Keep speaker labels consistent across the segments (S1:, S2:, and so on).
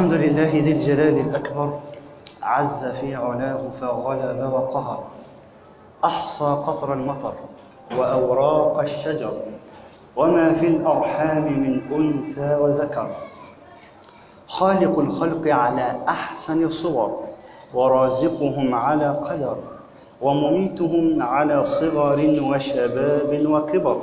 S1: الحمد لله ذي الجلال الأكبر عز في علاه فغلب وقهر أحصى قطر المطر وأوراق الشجر وما في الأرحام من أنثى وذكر خالق الخلق على أحسن صور ورازقهم على قدر ومميتهم على صغر وشباب وكبر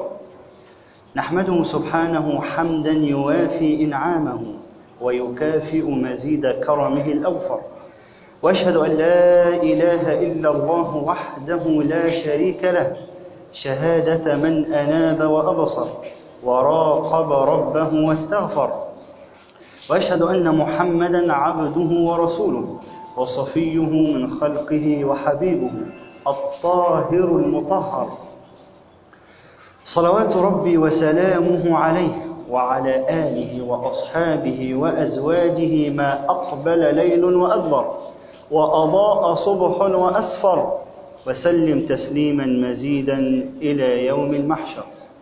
S1: نحمده سبحانه حمدا يوافي إنعامه ويكافئ مزيد كرمه الأوفر واشهد أن لا إله إلا الله وحده لا شريك له شهادة من أناب وأبصر وراقب ربه واستغفر واشهد أن محمدا عبده ورسوله وصفيه من خلقه وحبيبه الطاهر المطهر صلوات ربي وسلامه عليه وعلى آله وأصحابه وأزواجه ما أقبل ليل وأدبر وأضاء صبح وأسفر وسلم تسليما مزيدا إلى يوم المحشر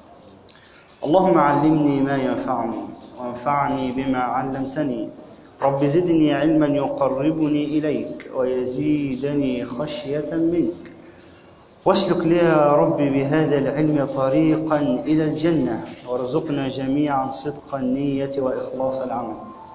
S1: اللهم علمني ما ينفعني وانفعني بما علمتني رب زدني علما يقربني إليك ويزيدني خشية منك واسلك لي يا رب بهذا العلم طريقا إلى الجنة وارزقنا جميعا صدق النية وإخلاص العمل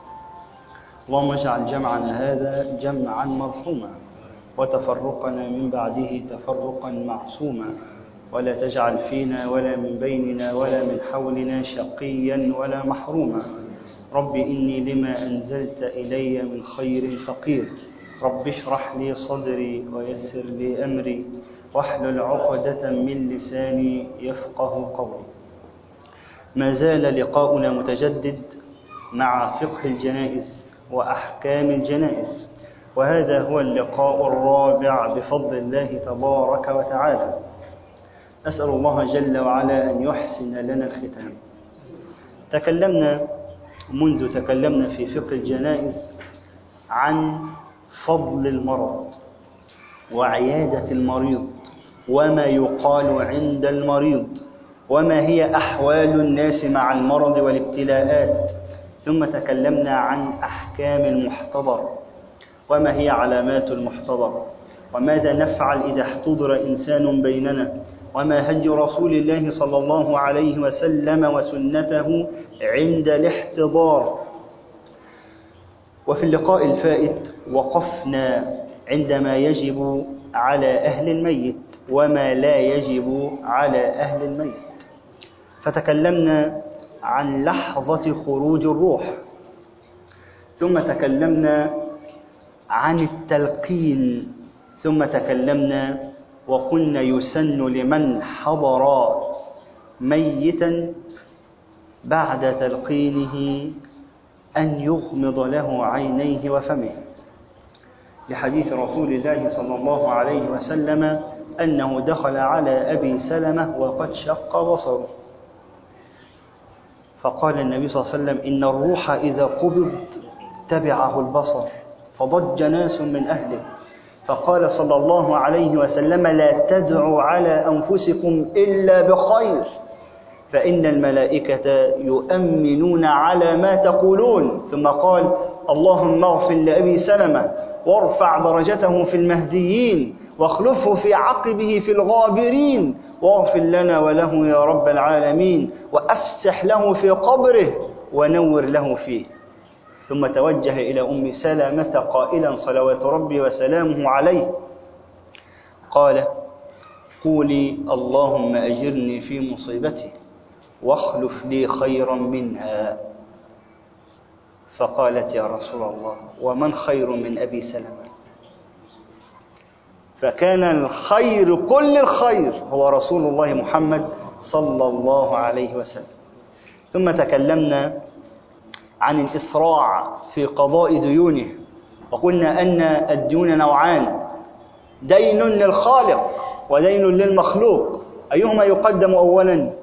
S1: اللهم اجعل جمعنا هذا جمعا مرحوما وتفرقنا من بعده تفرقا معصوما ولا تجعل فينا ولا من بيننا ولا من حولنا شقيا ولا محروما رب إني لما أنزلت إلي من خير فقير رب اشرح لي صدري ويسر لي أمري واحلل عقدة من لساني يفقه قولي ما زال لقاؤنا متجدد مع فقه الجنائز وأحكام الجنائز وهذا هو اللقاء الرابع بفضل الله تبارك وتعالى أسأل الله جل وعلا أن يحسن لنا الختام تكلمنا منذ تكلمنا في فقه الجنائز عن فضل المرض وعيادة المريض وما يقال عند المريض وما هي أحوال الناس مع المرض والابتلاءات ثم تكلمنا عن أحكام المحتضر وما هي علامات المحتضر وماذا نفعل إذا احتضر إنسان بيننا وما هدي رسول الله صلى الله عليه وسلم وسنته عند الاحتضار وفي اللقاء الفائت وقفنا عندما يجب على أهل الميت وما لا يجب على أهل الميت فتكلمنا عن لحظة خروج الروح ثم تكلمنا عن التلقين ثم تكلمنا وقلنا يسن لمن حضر ميتا بعد تلقينه أن يغمض له عينيه وفمه لحديث رسول الله صلى الله عليه وسلم أنه دخل على أبي سلمة وقد شق بصره فقال النبي صلى الله عليه وسلم إن الروح إذا قبض تبعه البصر فضج ناس من أهله فقال صلى الله عليه وسلم لا تدعوا على أنفسكم إلا بخير فإن الملائكة يؤمنون على ما تقولون ثم قال اللهم اغفر لأبي سلمة وارفع درجته في المهديين واخلفه في عقبه في الغابرين واغفر لنا وله يا رب العالمين وأفسح له في قبره ونور له فيه ثم توجه إلى أم سلمة قائلا صلوات ربي وسلامه عليه قال قولي اللهم أجرني في مصيبتي واخلف لي خيرا منها فقالت يا رسول الله ومن خير من أبي سلمة فكان الخير كل الخير هو رسول الله محمد صلى الله عليه وسلم ثم تكلمنا عن الإسراع في قضاء ديونه وقلنا أن الديون نوعان دين للخالق ودين للمخلوق أيهما يقدم أولا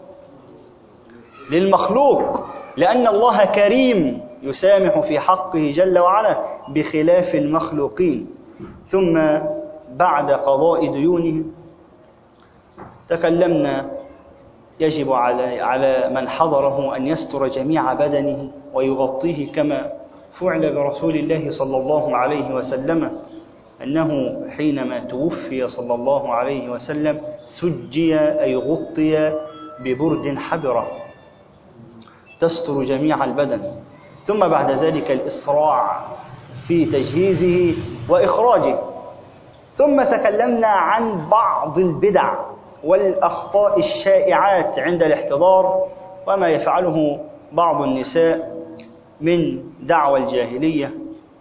S1: للمخلوق لأن الله كريم يسامح في حقه جل وعلا بخلاف المخلوقين ثم بعد قضاء ديونه تكلمنا يجب على على من حضره أن يستر جميع بدنه ويغطيه كما فعل برسول الله صلى الله عليه وسلم أنه حينما توفي صلى الله عليه وسلم سجي أي غطي ببرد حبرة تستر جميع البدن ثم بعد ذلك الإسراع في تجهيزه وإخراجه ثم تكلمنا عن بعض البدع والأخطاء الشائعات عند الاحتضار وما يفعله بعض النساء من دعوى الجاهلية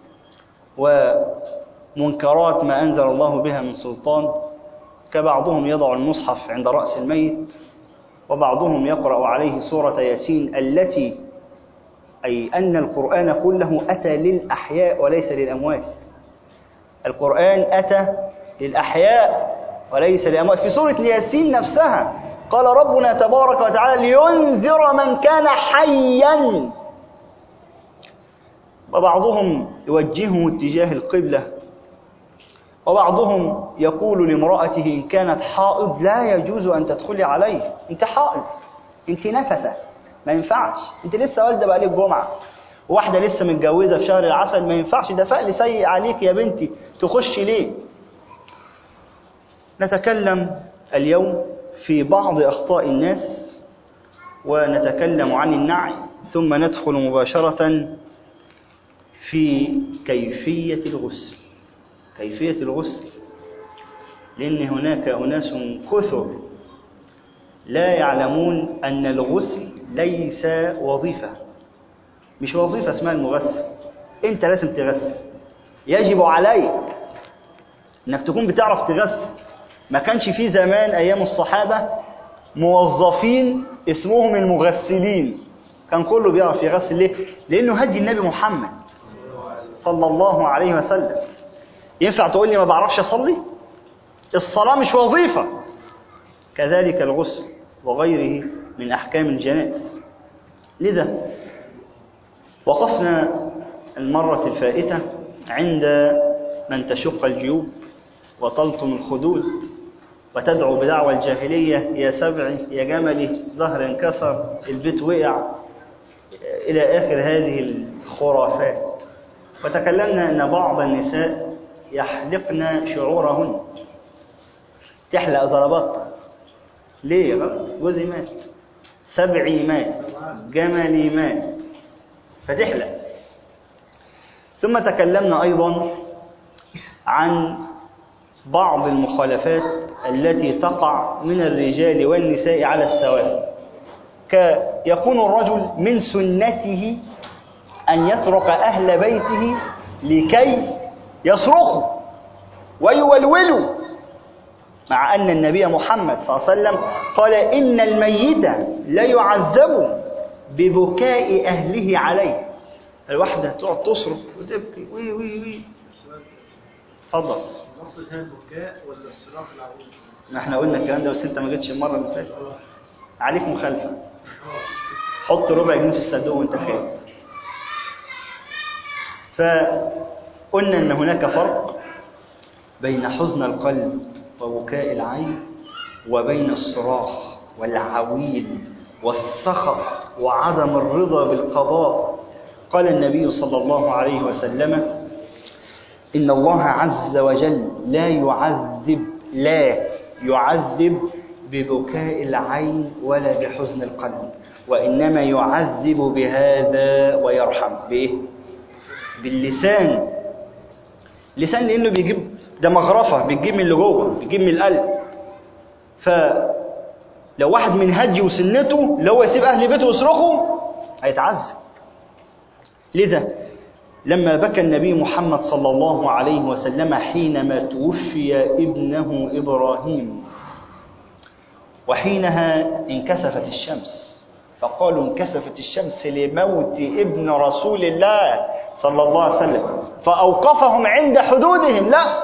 S1: ومنكرات ما أنزل الله بها من سلطان كبعضهم يضع المصحف عند رأس الميت وبعضهم يقرأ عليه سورة ياسين التي أي أن القرآن كله أتى للأحياء وليس للأموات القرآن أتى للأحياء وليس للأموات في سورة ياسين نفسها قال ربنا تبارك وتعالى لينذر من كان حيا وبعضهم يوجهه اتجاه القبلة وبعضهم يقول لامرأته إن كانت حائض لا يجوز أن تدخلي عليه أنت حائض أنت نفسة ما ينفعش أنت لسه والدة بقالك جمعة واحدة لسه متجوزة في شهر العسل ما ينفعش ده فقل سيء عليك يا بنتي تخشي ليه نتكلم اليوم في بعض أخطاء الناس ونتكلم عن النعي ثم ندخل مباشرة في كيفية الغسل كيفية الغسل لأن هناك أناس كثر لا يعلمون أن الغسل ليس وظيفة مش وظيفة اسمها المغسل أنت لازم تغسل يجب عليك أنك تكون بتعرف تغسل ما كانش في زمان أيام الصحابة موظفين اسمهم المغسلين كان كله بيعرف يغسل ليه؟ لأنه هدي النبي محمد صلى الله عليه وسلم ينفع تقول لي ما بعرفش أصلي؟ الصلاة مش وظيفة كذلك الغسل وغيره من أحكام الجنائز لذا وقفنا المرة الفائتة عند من تشق الجيوب وتلطم الخدود وتدعو بدعوى الجاهلية يا سبعي يا جملي ظهر انكسر البيت وقع إلى آخر هذه الخرافات وتكلمنا أن بعض النساء يحلقن شعورهن تحلق ضربات ليه جوزي مات سبعي مات جملي مات فتحلق ثم تكلمنا أيضا عن بعض المخالفات التي تقع من الرجال والنساء على السواء كيكون الرجل من سنته أن يترك أهل بيته لكي يصرخوا ويولولوا مع أن النبي محمد صلى الله عليه وسلم قال إن الميت لا يعذب ببكاء أهله عليه الواحدة تقعد تصرخ وتبكي وي وي وي اتفضل
S2: نقصد هنا البكاء ولا الصراخ العويل؟
S1: ما احنا قلنا الكلام ده بس انت ما جيتش المره اللي فاتت عليك مخالفه حط ربع جنيه في الصندوق وانت خايف فقلنا ان هناك فرق بين حزن القلب وبكاء العين وبين الصراخ والعويل والسخط وعدم الرضا بالقضاء قال النبي صلى الله عليه وسلم إن الله عز وجل لا يعذب لا يعذب ببكاء العين ولا بحزن القلب وإنما يعذب بهذا ويرحم بإيه؟ باللسان لسان لأنه بيجيب ده مغرفة بتجيب من اللي جوه بتجيب من القلب فلو واحد من هدي وسنته لو يسيب أهل بيته يصرخوا هيتعذب لذا لما بكى النبي محمد صلى الله عليه وسلم حينما توفي ابنه إبراهيم وحينها انكسفت الشمس فقالوا انكسفت الشمس لموت ابن رسول الله صلى الله عليه وسلم فأوقفهم عند حدودهم لا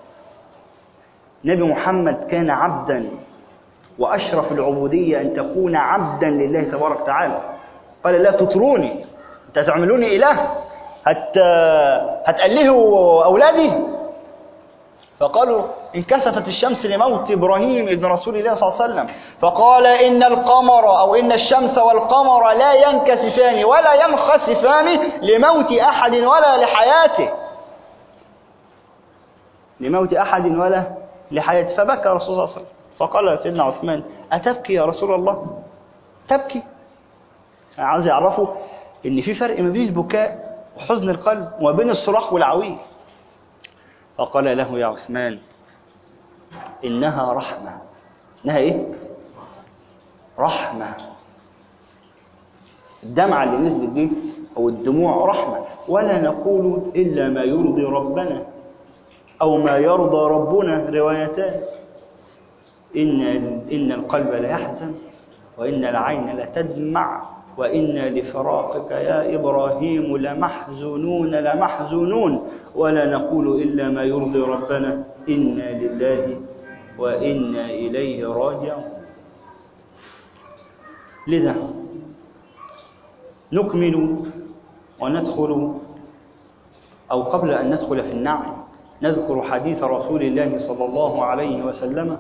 S1: نبي محمد كان عبدا وأشرف العبودية أن تكون عبدا لله تبارك وتعالى قال لا تطروني أنت تعملوني إله هت... هتألهوا أولادي فقالوا انكسفت الشمس لموت إبراهيم ابن رسول الله صلى الله عليه وسلم فقال إن القمر أو إن الشمس والقمر لا ينكسفان ولا ينخسفان لموت أحد ولا لحياته لموت أحد ولا لحياته فبكى رسول الله صلى الله عليه وسلم فقال سيدنا عثمان أتبكي يا رسول الله تبكي عايز يعرفوا ان في فرق ما بين البكاء وحزن القلب وما بين الصراخ والعويل فقال له يا عثمان انها رحمه انها ايه رحمه الدمعه اللي نزلت دي او الدموع رحمه ولا نقول الا ما يرضي ربنا او ما يرضى ربنا روايتان ان ان القلب لا يحزن وان العين لتدمع وإنا لفراقك يا إبراهيم لمحزونون لمحزونون ولا نقول إلا ما يرضي ربنا إنا لله وإنا إليه راجعون لذا نكمل وندخل أو قبل أن ندخل في النعم نذكر حديث رسول الله صلى الله عليه وسلم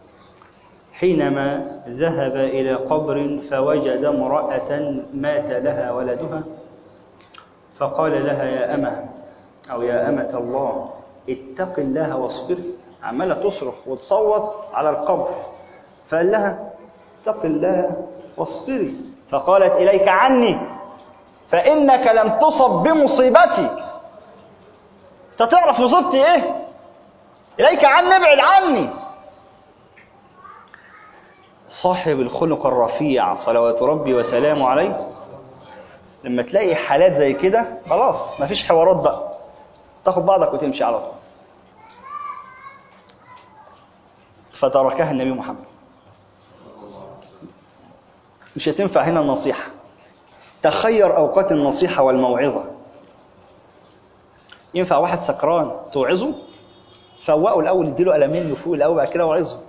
S1: حينما ذهب إلى قبر فوجد امرأة مات لها ولدها فقال لها يا أمة أو يا أمة الله اتق الله واصبري عمالة تصرخ وتصوت على القبر فقال لها اتق الله واصبري فقالت إليك عني فإنك لم تصب بمصيبتي انت تعرف مصيبتي ايه إليك عني ابعد عني صاحب الخلق الرفيع صلوات ربي وسلامه عليه لما تلاقي حالات زي كده خلاص مفيش حوارات بقى تاخد بعضك وتمشي على طول فتركها النبي محمد مش هتنفع هنا النصيحة تخير أوقات النصيحة والموعظة ينفع واحد سكران توعظه فوقه الأول اديله قلمين يفوق الأول بعد كده وعظه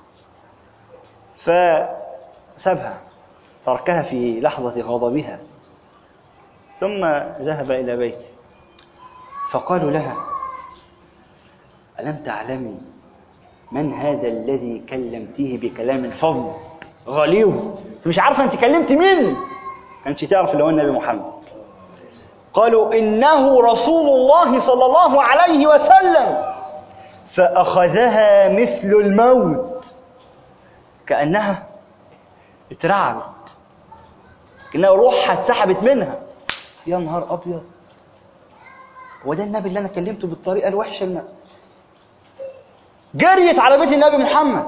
S1: فسابها تركها في لحظة غضبها ثم ذهب إلى بيته فقالوا لها ألم تعلمي من هذا الذي كلمتيه بكلام فظ غليظ انت مش عارفه انت كلمت مين كانش تعرف اللي هو النبي محمد قالوا انه رسول الله صلى الله عليه وسلم فاخذها مثل الموت كانها اترعبت كانها روحها اتسحبت منها يا نهار ابيض هو ده النبي اللي انا كلمته بالطريقه الوحشه اللي جريت على بيت النبي محمد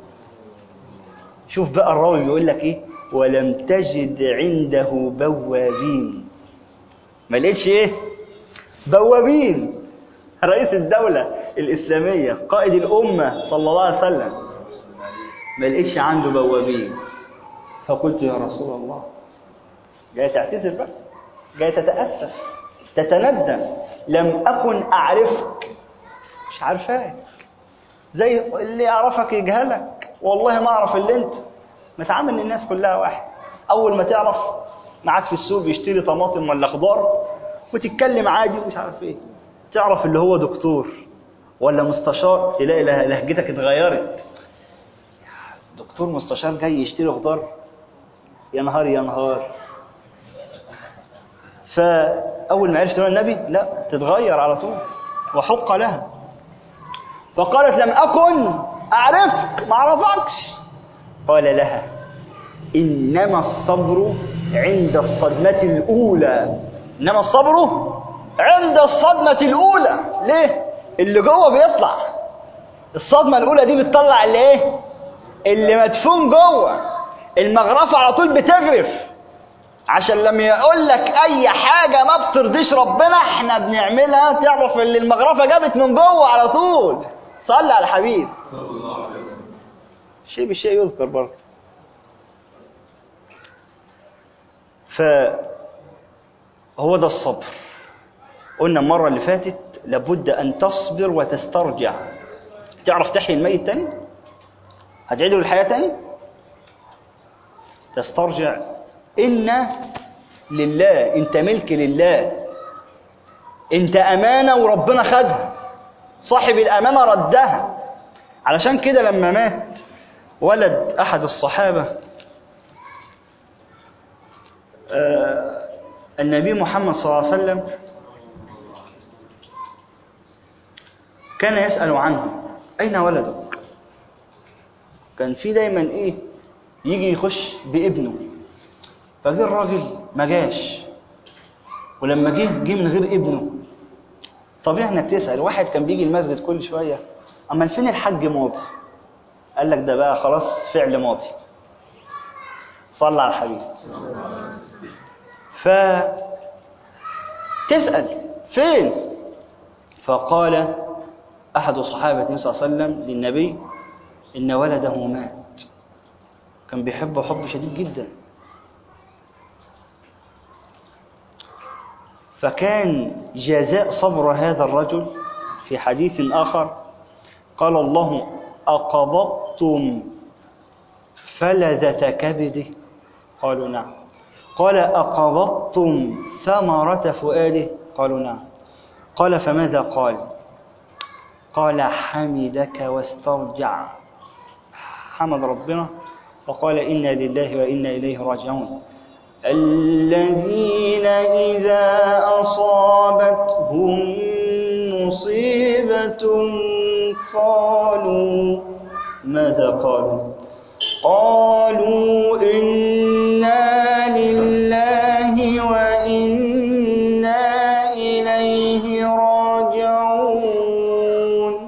S1: شوف بقى الراوي بيقول لك ايه ولم تجد عنده بوابين ما لقيتش ايه بوابين رئيس الدولة الإسلامية قائد الأمة صلى الله عليه وسلم ما لقيتش عنده بوابين فقلت يا رسول الله جاي تعتذر بقى جاي تتأسف تتندم لم أكن أعرفك مش عارفاك زي اللي يعرفك يجهلك والله ما اعرف اللي انت متعامل الناس كلها واحد اول ما تعرف معاك في السوق بيشتري طماطم ولا خضار وتتكلم عادي ومش عارف ايه تعرف اللي هو دكتور ولا مستشار تلاقي لهجتك اتغيرت دكتور مستشار جاي يشتري خضار يا نهار يا نهار فاول ما عرفت النبي لا تتغير على طول وحق لها فقالت لم أكن أعرفك ما أعرفكش قال لها إنما الصبر عند الصدمة الأولى إنما الصبر عند الصدمة الأولى ليه؟ اللي جوه بيطلع الصدمة الأولى دي بتطلع اللي إيه؟ اللي مدفون جوه المغرفة على طول بتغرف عشان لما يقول لك أي حاجة ما بترضيش ربنا إحنا بنعملها تعرف اللي المغرفة جابت من جوه على طول صلى على الحبيب شيء بالشيء يذكر برضه فهو ده الصبر قلنا المرة اللي فاتت لابد أن تصبر وتسترجع تعرف تحيي الميت تاني هتعيده للحياة تاني تسترجع إن لله أنت ملك لله أنت أمانة وربنا خدها صاحب الأمانة ردها علشان كده لما مات ولد أحد الصحابة آه، النبي محمد صلى الله عليه وسلم كان يسأل عنه أين ولدك كان في دايما إيه يجي يخش بابنه فجه الراجل ما جاش ولما جه جه من غير ابنه طبيعي انك تسأل واحد كان بيجي المسجد كل شوية أما فين الحج ماضي قال لك ده بقى خلاص فعل ماضي صلى على الحبيب ف تسأل فين فقال أحد صحابة النبي صلى الله عليه وسلم للنبي إن ولده مات كان بيحبه حب شديد جدا فكان جزاء صبر هذا الرجل في حديث آخر قال الله أقبضتم فلذة كبده قالوا نعم قال أقبضتم ثمرة فؤاده قالوا نعم قال فماذا قال قال حمدك واسترجع حمد ربنا وقال إنا لله وإنا إليه راجعون الذين إذا أصابتهم مصيبة قالوا ماذا قالوا قالوا إنا لله وإنا إليه راجعون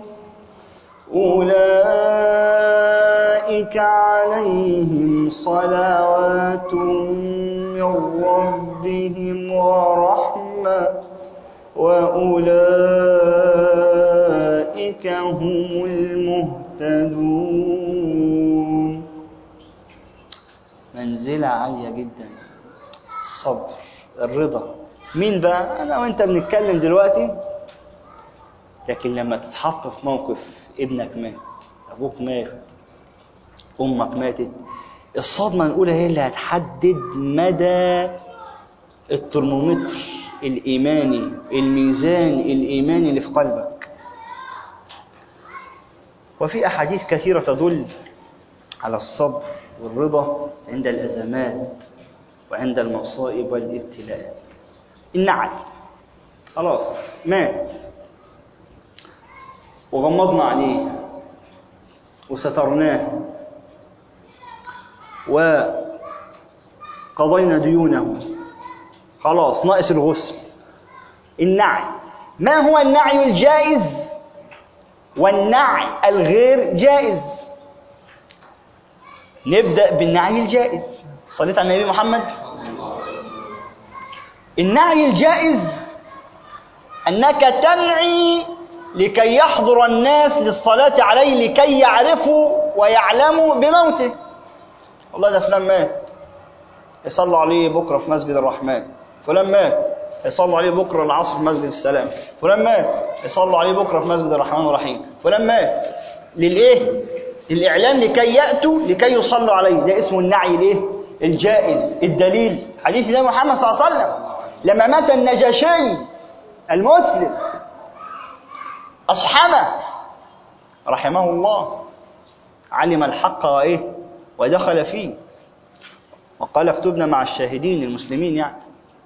S1: أولئك عليهم صلوات من ربهم ورحمة وأولئك هم المهتدون منزلة عالية جدا الصبر الرضا مين بقى أنا وأنت بنتكلم دلوقتي لكن لما تتحط في موقف ابنك مات أبوك مات أمك ماتت الصدمة الأولى هي اللي هتحدد مدى الترمومتر الإيماني الميزان الإيماني اللي في قلبك وفي أحاديث كثيرة تدل على الصبر والرضا عند الأزمات وعند المصائب والابتلاءات النعل خلاص مات وغمضنا عليه وسترناه وقضينا ديونه خلاص ناقص الغسل النعي ما هو النعي الجائز والنعي الغير جائز نبدأ بالنعي الجائز صليت على النبي محمد النعي الجائز أنك تنعي لكي يحضر الناس للصلاة عليه لكي يعرفوا ويعلموا بموته والله ده فلان مات يصلوا عليه بكرة في مسجد الرحمن فلان مات يصلوا عليه بكرة العصر في مسجد السلام فلان مات يصلوا عليه بكرة في مسجد الرحمن الرحيم فلان مات للإيه؟ للإعلام لكي يأتوا لكي يصلوا عليه ده اسمه النعي الإيه؟ الجائز الدليل حديث النبي محمد صلى الله عليه وسلم لما مات النجاشي المسلم أصحمه رحمه الله علم الحق وإيه ودخل فيه وقال اكتبنا مع الشاهدين المسلمين يعني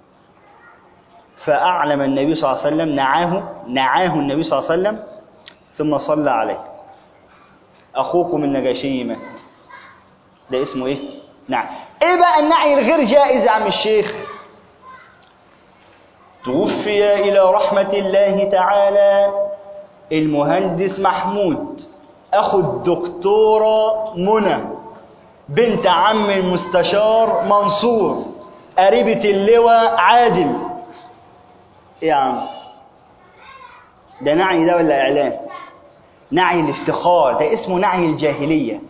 S1: فأعلم النبي صلى الله عليه وسلم نعاه نعاه النبي صلى الله عليه وسلم ثم صلى عليه أخوكم النجاشي مات ده اسمه إيه؟ نعم إيه بقى النعي الغير جائز يا عم الشيخ توفي إلى رحمة الله تعالى المهندس محمود أخو الدكتورة منى بنت عم المستشار منصور قريبة اللواء عادل إيه يا عم ده نعي ده ولا إعلان نعي الافتخار ده اسمه نعي الجاهلية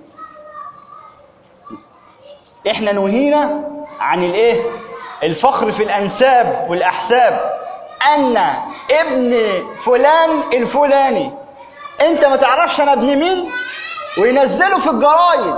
S1: احنا نهينا عن الايه الفخر في الانساب والاحساب ان ابن فلان الفلاني انت ما تعرفش انا ابن مين وينزله في الجرايد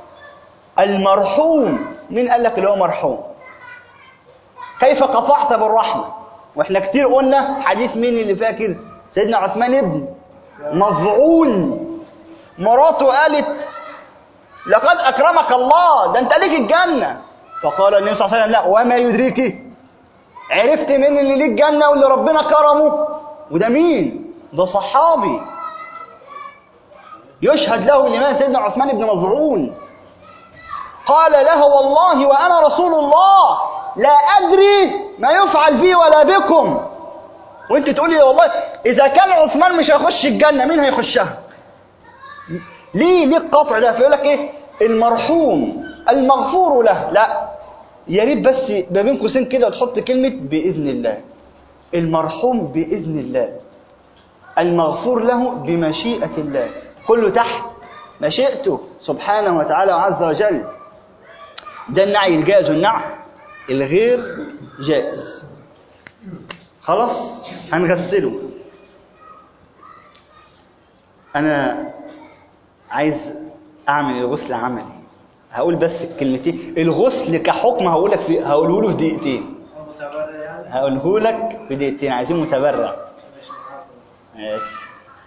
S1: المرحوم مين قال لك اللي هو مرحوم كيف قطعت بالرحمه واحنا كتير قلنا حديث مين اللي فاكر سيدنا عثمان ابن مظعون مراته قالت لقد أكرمك الله ده أنت ليك الجنة فقال النبي صلى الله عليه وسلم لا وما يدريك عرفت مين اللي ليه الجنة واللي ربنا كرمه وده مين ده صحابي يشهد له الإمام سيدنا عثمان بن مظعون قال له والله وأنا رسول الله لا أدري ما يفعل بي ولا بكم وانت تقولي والله إذا كان عثمان مش هيخش الجنة مين هيخشها ليه ليه القطع ده فيقول لك ايه المرحوم المغفور له لا يا ريت بس ما بين قوسين كده تحط كلمة بإذن الله المرحوم بإذن الله المغفور له بمشيئة الله كله تحت مشيئته سبحانه وتعالى وعز وجل ده النعي الجائز والنعي الغير جائز خلاص هنغسله انا عايز اعمل الغسل عملي هقول بس الكلمتين الغسل كحكم هقول لك في هقوله له في دقيقتين
S2: متبرع يعني
S1: هقوله لك في دقيقتين عايزين متبرع
S2: مش معاكم
S1: ماشي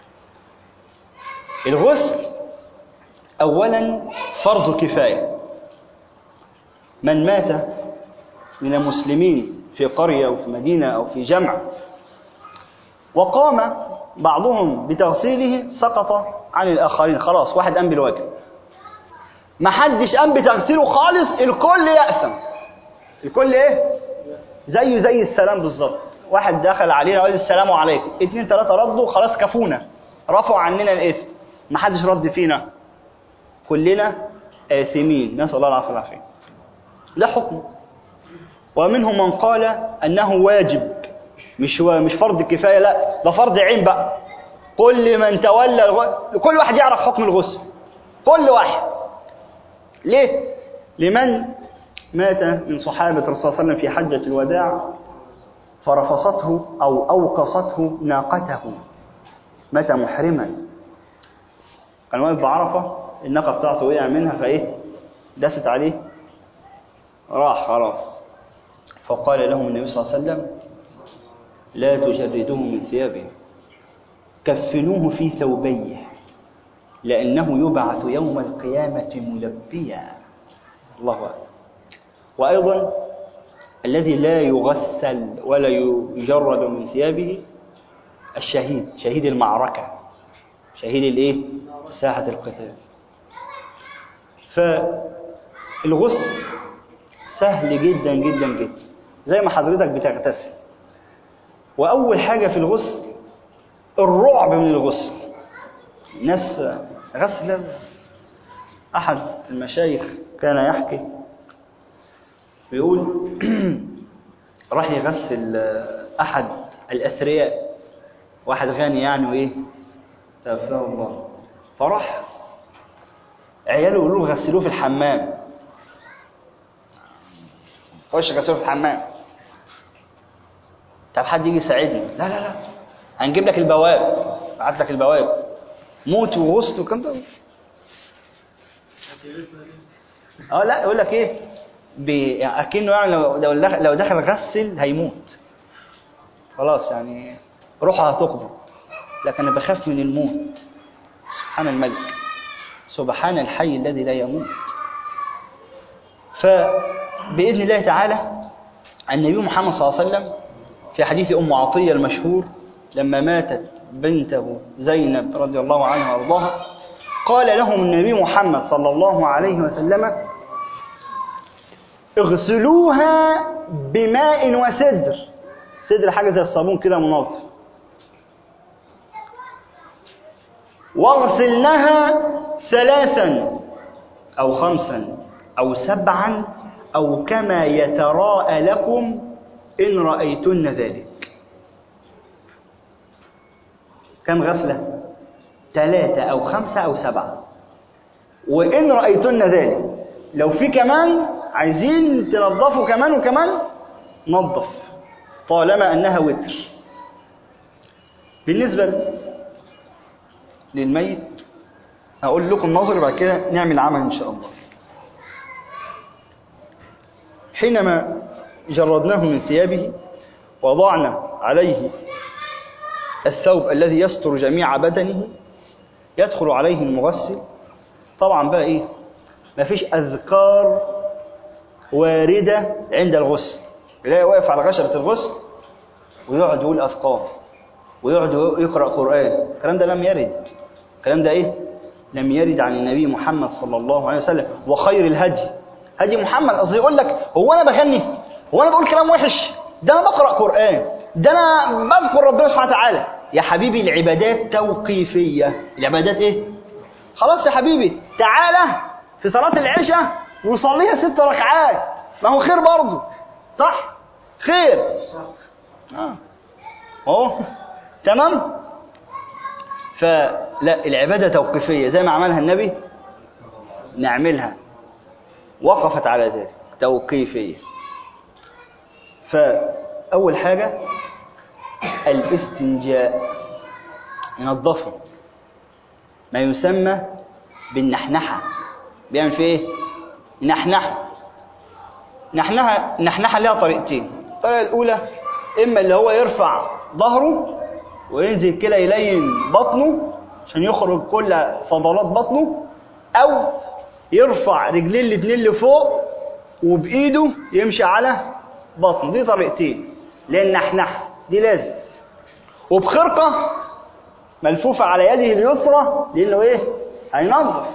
S1: الغسل اولا فرض كفايه من مات من المسلمين في قريه او في مدينه او في جمع وقام بعضهم بتغسيله سقط عن الاخرين خلاص واحد قام بالواجب ما حدش قام بتغسيله خالص الكل يأثم الكل ايه زيه زي السلام بالظبط واحد دخل علينا وقال السلام عليكم اتنين تلاتة ردوا خلاص كفونا رفعوا عننا الاثم ما حدش رد فينا كلنا آثمين نسأل الله العافية والعافية ده حكم ومنهم من قال أنه واجب مش و... مش فرض كفاية لا ده فرض عين بقى كل من تولى الغ... كل واحد يعرف حكم الغسل كل واحد ليه لمن مات من صحابة الرسول صلى الله عليه وسلم في حجة الوداع فرفصته أو أوقصته ناقته مات محرما كان واقف بعرفة الناقة بتاعته وقع منها فإيه دست عليه راح خلاص فقال لهم النبي صلى الله عليه وسلم لا تجردوه من ثيابه كفنوه في ثوبيه لأنه يبعث يوم القيامة ملبيا الله أكبر وأيضا الذي لا يغسل ولا يجرد من ثيابه الشهيد شهيد المعركة شهيد الايه ساحة القتال فالغسل سهل جدا جدا جدا زي ما حضرتك بتغتسل وأول حاجة في الغسل الرعب من الغسل ناس غسل أحد المشايخ كان يحكي بيقول راح يغسل أحد الأثرياء واحد غني يعني وإيه توفاه الله فراح عياله يقولوا له غسلوه في الحمام خش غسلوه في الحمام طب حد يجي يساعدني لا لا لا هنجيب لك البواب بعت لك البواب موت وغسل وكم ده اه لا يقول لك ايه بي... يعني اكنه يعني لو لو دخل- لو دخل غسل هيموت خلاص يعني روحه هتقبض لكن انا بخاف من الموت سبحان الملك سبحان الحي الذي لا يموت فبإذن الله تعالى النبي محمد صلى الله عليه وسلم في حديث أم عطية المشهور لما ماتت بنته زينب رضي الله عنها وارضاها قال لهم النبي محمد صلى الله عليه وسلم اغسلوها بماء وسدر سدر حاجة زي الصابون كده منظف واغسلنها ثلاثا أو خمسا أو سبعا أو كما يتراءى لكم إن رأيتن ذلك كم غسلة ثلاثة أو خمسة أو سبعة وإن رأيتن ذلك لو في كمان عايزين تنظفوا كمان وكمان نظف طالما أنها وتر بالنسبة للميت هقول لكم نظري بعد كده نعمل عمل إن شاء الله حينما جردناه من ثيابه وضعنا عليه الثوب الذي يستر جميع بدنه يدخل عليه المغسل طبعا بقى ايه مفيش اذكار وارده عند الغسل يلاقي واقف على غشره الغسل ويقعد يقول اذكار ويقعد يقرا قران الكلام ده لم يرد الكلام ده ايه لم يرد عن النبي محمد صلى الله عليه وسلم وخير الهدي هدي محمد قصدي يقول لك هو انا بغني هو انا بقول كلام وحش ده انا بقرا قران ده انا بذكر ربنا سبحانه وتعالى يا حبيبي العبادات توقيفيه العبادات ايه خلاص يا حبيبي تعالى في صلاه العشاء وصليها ست ركعات ما هو خير برضه صح خير اه اهو تمام فلا العباده توقيفيه زي ما عملها النبي نعملها وقفت على ذلك توقيفيه فاول حاجه الاستنجاء ينظفه ما يسمى بالنحنحه بيعمل فيه ايه نحنحه نحنحه نحنحه ليها طريقتين الطريقه الاولى اما اللي هو يرفع ظهره وينزل كده يلين بطنه عشان يخرج كل فضلات بطنه او يرفع رجليه الاتنين لفوق وبايده يمشي على بطنه دي طريقتين لان نحنحه دي لازم وبخرقه ملفوفه على يده اليسرى لانه ايه هينظف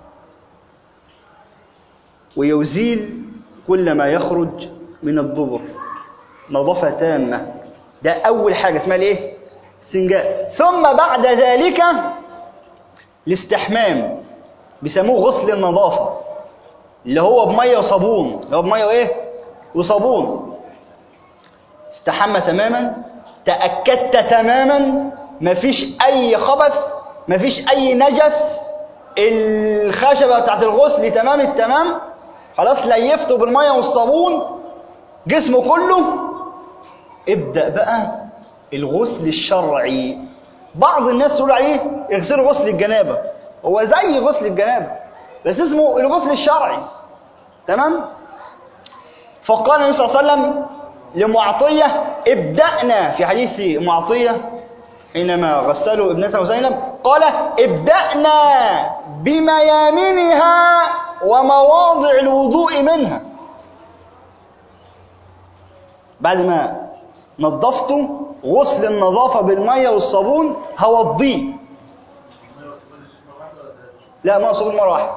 S1: ويزيل كل ما يخرج من الدبر نظافة تامة ده أول حاجة اسمها الايه؟ السنجاء ثم بعد ذلك الاستحمام بيسموه غسل النظافة اللي هو بمية وصابون اللي هو بمية وايه؟ وصابون استحمى تماما تأكدت تماما مفيش أي خبث مفيش أي نجس الخشبة بتاعت الغسل تمام التمام خلاص ليفته بالمية والصابون جسمه كله ابدأ بقى الغسل الشرعي بعض الناس تقول عليه اغسلوا غسل الجنابة هو زي غسل الجنابة بس اسمه الغسل الشرعي تمام فقال النبي صلى الله عليه وسلم لمعطية ابدأنا في حديث معطية حينما غسلوا ابنته زينب قال ابدأنا بميامنها ومواضع الوضوء منها بعد ما نظفته غسل النظافة بالمية والصابون هوضيه لا ما صابون مرة واحدة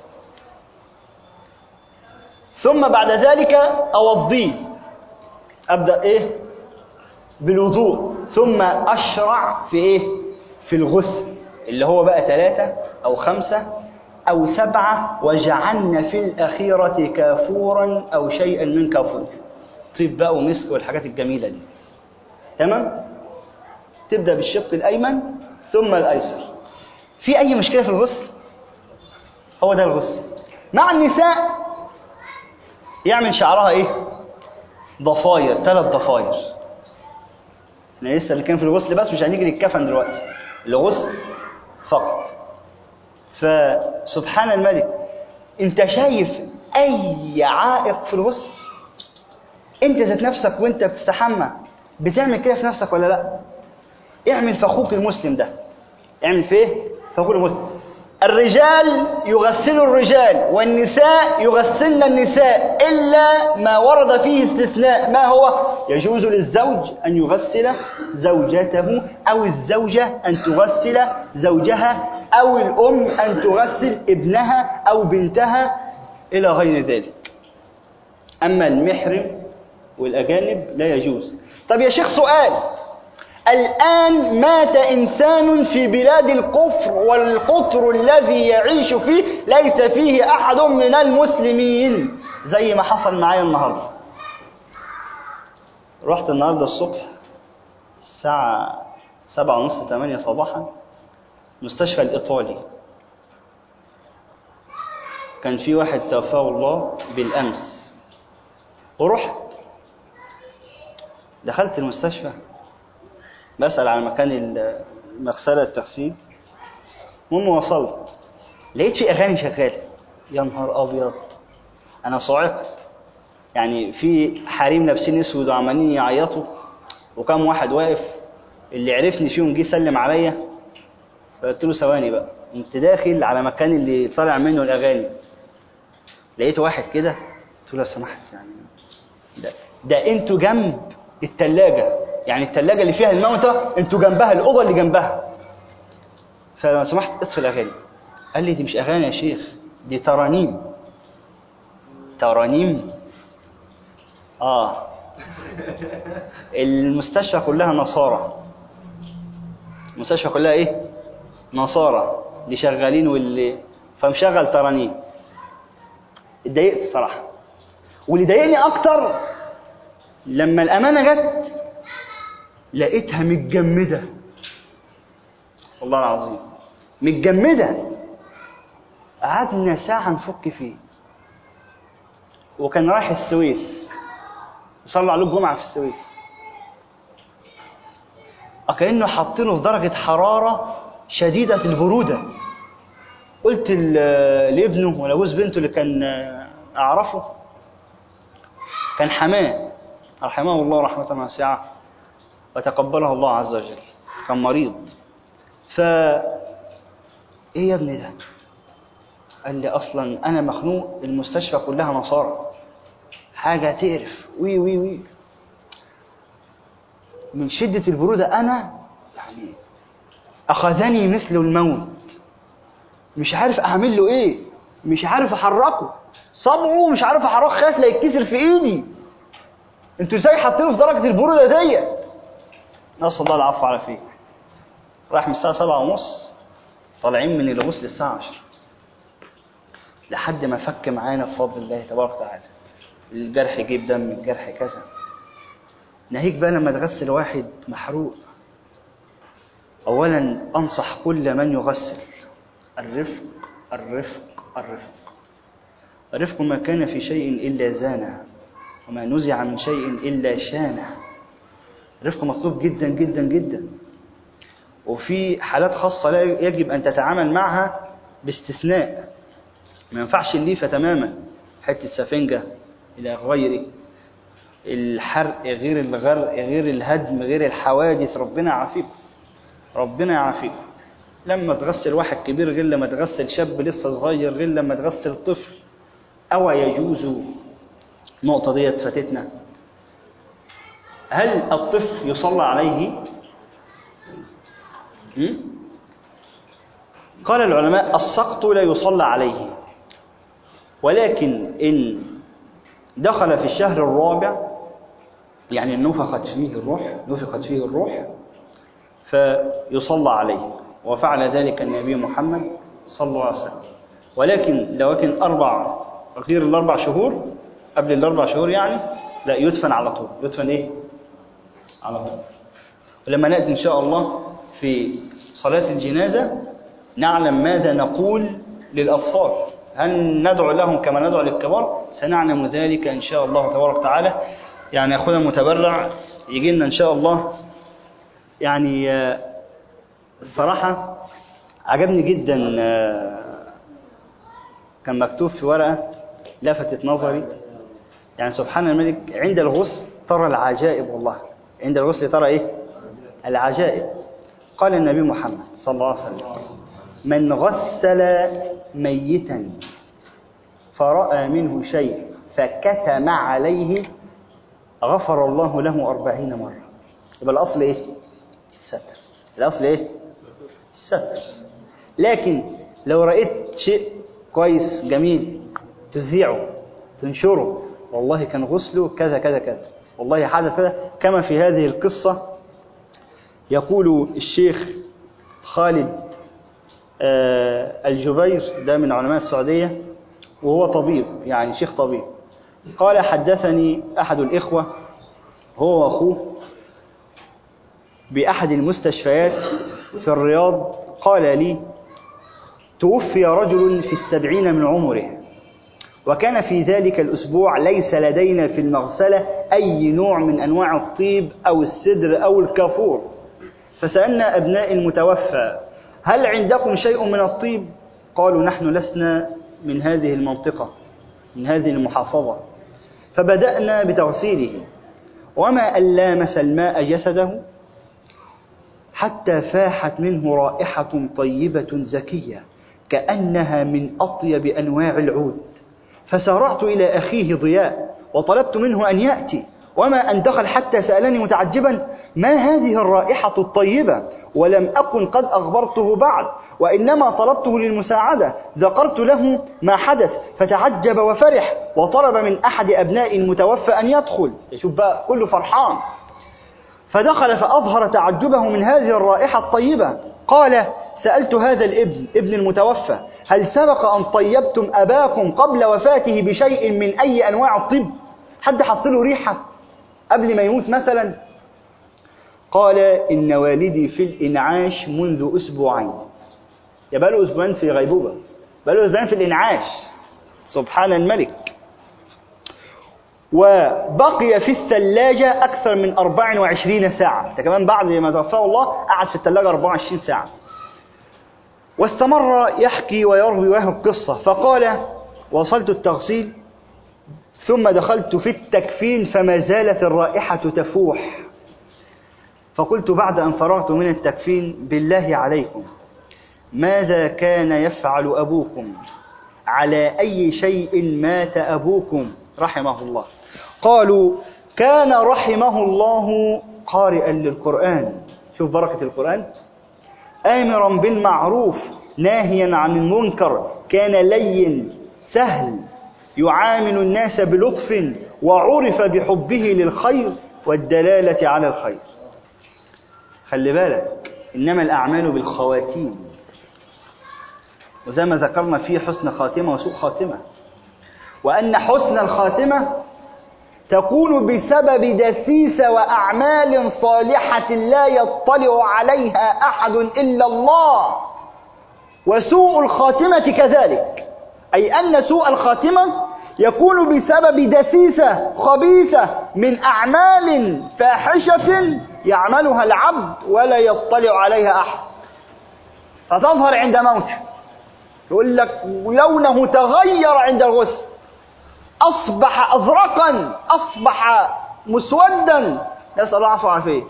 S1: ثم بعد ذلك أوضيه أبدأ إيه بالوضوء ثم أشرع في إيه في الغسل اللي هو بقى ثلاثة أو خمسة أو سبعة وجعلنا في الأخيرة كافورا أو شيئا من كافور طيب بقى ومسك والحاجات الجميلة دي تمام تبدأ بالشق الأيمن ثم الأيسر في أي مشكلة في الغسل هو ده الغسل مع النساء يعمل شعرها إيه ضفاير ثلاث ضفاير احنا لسه اللي كان في الغسل بس مش هنيجي للكفن دلوقتي الغسل فقط فسبحان الملك انت شايف اي عائق في الغسل انت ذات نفسك وانت بتستحمى بتعمل كده في نفسك ولا لا اعمل في اخوك المسلم ده اعمل في ايه في اخوك المسلم الرجال يغسلوا الرجال والنساء يغسلن النساء إلا ما ورد فيه استثناء ما هو يجوز للزوج أن يغسل زوجته أو الزوجة أن تغسل زوجها أو الأم أن تغسل ابنها أو بنتها إلى غير ذلك أما المحرم والأجانب لا يجوز طب يا شيخ سؤال الآن مات إنسان في بلاد الكفر والقطر الذي يعيش فيه ليس فيه أحد من المسلمين زي ما حصل معايا النهاردة رحت النهاردة الصبح الساعة سبعة ونص ثمانية صباحا مستشفى الإيطالي كان في واحد توفاه الله بالأمس ورحت دخلت المستشفى بسأل على مكان المغسلة التغسيل المهم وصلت لقيت في أغاني شغالة يا نهار أبيض أنا صعقت يعني في حريم لابسين أسود وعمالين يعيطوا وكم واحد واقف اللي عرفني فيهم جه سلم عليا فقلت له ثواني بقى قمت داخل على مكان اللي طالع منه الاغاني لقيت واحد كده قلت له لو سمحت يعني ده, ده انتوا جنب التلاجة يعني التلاجة اللي فيها الموتى انتوا جنبها الأوضة اللي جنبها فلو سمحت اطفي الأغاني قال لي دي مش أغاني يا شيخ دي ترانيم ترانيم آه المستشفى كلها نصارى المستشفى كلها ايه نصارى اللي شغالين واللي فمشغل ترانيم اتضايقت الصراحه واللي ضايقني اكتر لما الامانه جت لقيتها متجمده والله العظيم متجمده قعدنا ساعه نفك فيه وكان رايح السويس وصلوا عليه الجمعه في السويس كأنه حاطينه في درجة حرارة شديدة البرودة قلت ل- لابنه ولا جوز بنته اللي كان أعرفه كان حماه رحمه الله رحمة واسعة وتقبله الله عز وجل كان مريض ف ايه يا ابني ده قال لي اصلا انا مخنوق المستشفى كلها نصارى حاجة تقرف وي وي وي من شدة البرودة أنا يعني أخذني مثل الموت مش عارف أعمل له إيه مش عارف أحركه صبعه مش عارف أحركه خايف لا يتكسر في إيدي أنتوا إزاي حاطينه في درجة البرودة دي نسأل الله العفو على فيك راح من الساعة سبعة ونص طالعين من الغسل الساعة عشر لحد ما فك معانا بفضل الله تبارك وتعالى الجرح يجيب دم الجرح كذا ناهيك بقى لما تغسل واحد محروق اولا انصح كل من يغسل الرفق الرفق الرفق الرفق ما كان في شيء الا زانه وما نزع من شيء الا شانه الرفق مطلوب جدا جدا جدا وفي حالات خاصة لا يجب أن تتعامل معها باستثناء ما ينفعش الليفة تماما حتة سفنجة إلى غيره الحرق غير الغرق غير الهدم غير الحوادث ربنا يعافيكم ربنا يعافيكم لما تغسل واحد كبير غير لما تغسل شاب لسه صغير غير لما تغسل طفل أو يجوز النقطة ديت فاتتنا هل الطفل يصلى عليه م? قال العلماء السقط لا يصلى عليه ولكن إن دخل في الشهر الرابع يعني نفخت فيه الروح نفخت فيه الروح فيصلى عليه وفعل ذلك النبي محمد صلى الله عليه وسلم ولكن لو كان أربع غير الأربع شهور قبل الأربع شهور يعني لا يدفن على طول يدفن إيه؟ على طول ولما نأتي إن شاء الله في صلاة الجنازة نعلم ماذا نقول للأطفال هل ندعو لهم كما ندعو للكبار سنعلم ذلك إن شاء الله تبارك وتعالى يعني أخونا المتبرع يجي لنا إن شاء الله يعني آه، الصراحة عجبني جدا آه، كان مكتوب في ورقة لفتت نظري يعني سبحان الملك عند الغسل ترى العجائب والله عند الغسل ترى إيه العجائب قال النبي محمد صلى الله عليه وسلم من غسل ميتا فرأى منه شيء فكتم عليه غفر الله له أربعين مرة يبقى الأصل إيه؟ الستر الأصل إيه؟ الستر لكن لو رأيت شيء كويس جميل تذيعه تنشره والله كان غسله كذا كذا كذا والله حدث كذا كما في هذه القصة يقول الشيخ خالد آه، الجبير ده من علماء السعودية وهو طبيب يعني شيخ طبيب قال حدثني أحد الإخوة هو وأخوه بأحد المستشفيات في الرياض قال لي توفي رجل في السبعين من عمره وكان في ذلك الأسبوع ليس لدينا في المغسلة أي نوع من أنواع الطيب أو السدر أو الكافور فسألنا أبناء المتوفى هل عندكم شيء من الطيب قالوا نحن لسنا من هذه المنطقة من هذه المحافظة فبدأنا بتغسيله وما أن لامس الماء جسده حتى فاحت منه رائحة طيبة زكية كأنها من أطيب أنواع العود فسارعت إلى أخيه ضياء وطلبت منه أن يأتي وما أن دخل حتى سألني متعجبا ما هذه الرائحة الطيبة ولم أكن قد أخبرته بعد وإنما طلبته للمساعدة ذكرت له ما حدث فتعجب وفرح وطلب من أحد أبناء المتوفى أن يدخل شوف بقى كله فرحان فدخل فأظهر تعجبه من هذه الرائحة الطيبة قال سألت هذا الابن ابن المتوفى هل سبق أن طيبتم أباكم قبل وفاته بشيء من أي أنواع الطب حد حط له ريحة قبل ما يموت مثلا قال إن والدي في الإنعاش منذ أسبوعين يا بقاله أسبوعين في غيبوبة بقاله أسبوعين في الإنعاش سبحان الملك وبقي في الثلاجة أكثر من 24 ساعة ده كمان بعد ما توفاه الله قعد في الثلاجة 24 ساعة واستمر يحكي ويروي وهو القصة فقال وصلت التغسيل ثم دخلت في التكفين فما زالت الرائحة تفوح فقلت بعد أن فرغت من التكفين بالله عليكم ماذا كان يفعل أبوكم على أي شيء مات أبوكم رحمه الله قالوا كان رحمه الله قارئا للقرآن شوف بركة القرآن آمرا بالمعروف ناهيا عن المنكر كان لين سهل يعامل الناس بلطف وعرف بحبه للخير والدلالة على الخير خلي بالك إنما الأعمال بالخواتيم وزي ما ذكرنا فيه حسن خاتمة وسوء خاتمة وأن حسن الخاتمة تكون بسبب دسيسة وأعمال صالحة لا يطلع عليها أحد إلا الله وسوء الخاتمة كذلك أي أن سوء الخاتمة يكون بسبب دسيسة خبيثة من أعمال فاحشة يعملها العبد ولا يطلع عليها أحد فتظهر عند موته يقول لك لونه تغير عند الغسل أصبح أزرقا أصبح مسودا نسأل الله العفو والعافية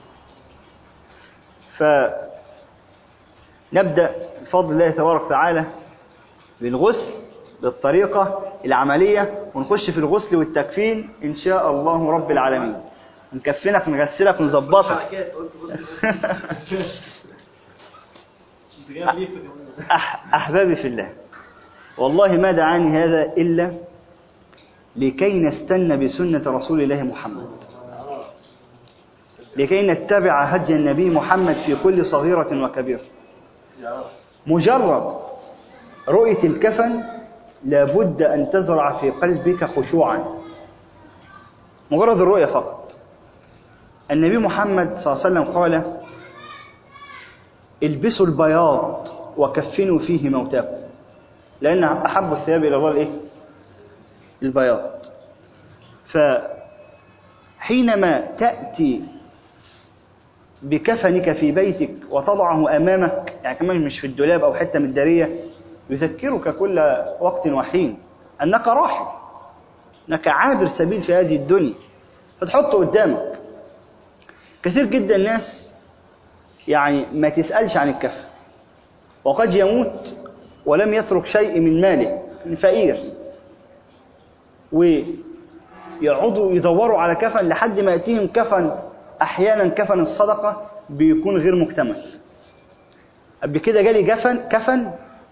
S1: فنبدأ بفضل الله تبارك وتعالى بالغسل بالطريقة العملية ونخش في الغسل والتكفين إن شاء الله رب العالمين نكفنك نغسلك نظبطك أح أحبابي في الله والله ما دعاني هذا إلا لكي نستنى بسنة رسول الله محمد لكي نتبع هدي النبي محمد في كل صغيرة وكبيرة مجرد رؤية الكفن لابد أن تزرع في قلبك خشوعا مجرد الرؤية فقط النبي محمد صلى الله عليه وسلم قال البسوا البياض وكفنوا فيه موتاكم لأن أحب الثياب إلى الله الإيه؟ البياض فحينما تأتي بكفنك في بيتك وتضعه أمامك يعني كمان مش في الدولاب أو حتة من الدارية يذكرك كل وقت وحين أنك راحل أنك عابر سبيل في هذه الدنيا فتحطه قدامك كثير جدا الناس يعني ما تسألش عن الكفن وقد يموت ولم يترك شيء من ماله فقير ويقعدوا يدوروا على كفن لحد ما يأتيهم كفن أحيانا كفن الصدقة بيكون غير مكتمل قبل كده جالي كفن كفن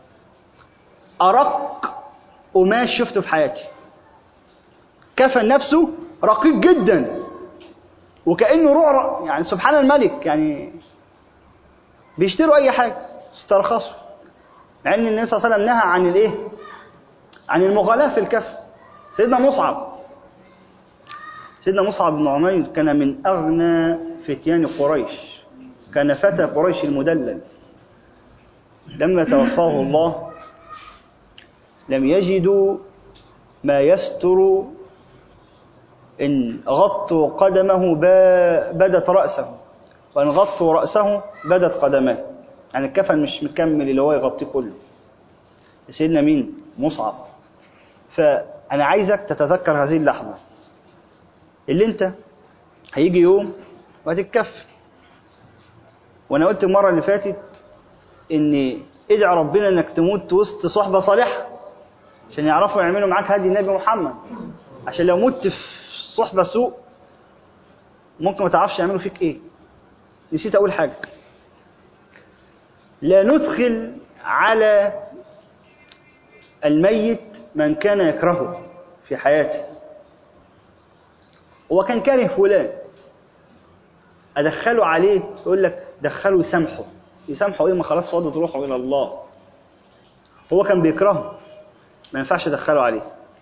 S1: أرق قماش شفته في حياتي كفن نفسه رقيق جدا وكأنه رعر يعني سبحان الملك يعني بيشتروا أي حاجة استرخصوا مع أن النبي صلى الله عليه وسلم نهى عن الإيه؟ عن المغالاة في الكفن سيدنا مصعب سيدنا مصعب بن عمير كان من أغنى فتيان قريش كان فتى قريش المدلل لما توفاه الله لم يجدوا ما يستر إن غطوا قدمه بدت رأسه وإن غطوا رأسه بدت قدماه يعني الكفن مش مكمل اللي هو يغطيه كله سيدنا مين مصعب فأنا عايزك تتذكر هذه اللحظة اللي انت هيجي يوم وهتتكفن وانا قلت المره اللي فاتت ان ادعي ربنا انك تموت وسط صحبه صالحه عشان يعرفوا يعملوا معاك هدي النبي محمد عشان لو مت في صحبه سوء ممكن ما تعرفش يعملوا فيك ايه نسيت اقول حاجه لا ندخل على الميت من كان يكرهه في حياته هو كان كاره فلان ادخله عليه يقول لك دخله يسامحه يسامحه ايه ما خلاص فاضت روحه الى الله هو كان بيكرهه ما ينفعش ادخله عليه